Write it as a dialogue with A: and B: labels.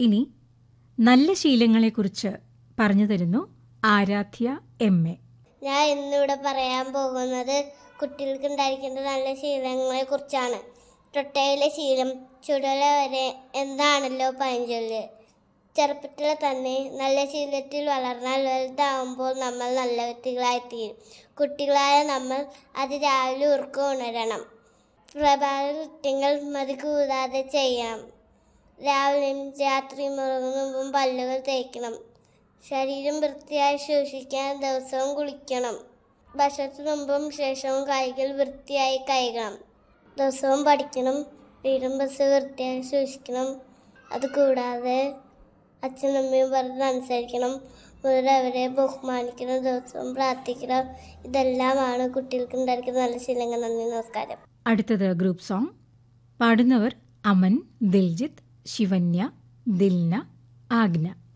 A: ഇനി നല്ല ശീലങ്ങളെക്കുറിച്ച് പറഞ്ഞു തരുന്നു ആരാധ്യ എം എ
B: ഞാൻ ഇന്നിവിടെ പറയാൻ പോകുന്നത് കുട്ടികൾക്ക് ഉണ്ടായിരിക്കേണ്ട നല്ല ശീലങ്ങളെ കുറിച്ചാണ് തൊട്ടയിലെ ശീലം ചുടല വരെ എന്താണല്ലോ പഴഞ്ചൊല്ല് ചെറുപ്പത്തിൽ തന്നെ നല്ല ശീലത്തിൽ വളർന്നാൽ വലുതാവുമ്പോൾ നമ്മൾ നല്ല വ്യക്തികളായിത്തീരും കുട്ടികളായ നമ്മൾ അത് രാവിലെ ഉറക്കം ഉണരണം പ്രഭാത കൃത്യങ്ങൾ മതി കൂടാതെ ചെയ്യണം രാവിലെയും രാത്രിയും ഉറങ്ങുന്ന മുമ്പും പല്ലുകൾ തേക്കണം ശരീരം വൃത്തിയായി സൂക്ഷിക്കാൻ ദിവസവും കുളിക്കണം ഭക്ഷണത്തിന് മുമ്പും ശേഷവും കൈകൾ വൃത്തിയായി കഴുകണം ദിവസവും പഠിക്കണം വീടും ബസ് വൃത്തിയായി സൂക്ഷിക്കണം അതുകൂടാതെ അച്ഛനും അമ്മയും പറഞ്ഞ് അനുസരിക്കണം മുതലവരെ ബഹുമാനിക്കണം ദിവസവും പ്രാർത്ഥിക്കണം ഇതെല്ലാമാണ് കുട്ടികൾക്ക് ഉണ്ടായിരിക്കുന്ന നല്ല ശീലങ്ങൾ നന്ദി നമസ്കാരം
A: അടുത്തത് ഗ്രൂപ്പ് സോങ് പാടുന്നവർ അമൻ ദിൽജിത്ത് ശിവന്യ ദിൽന ആഗ്ന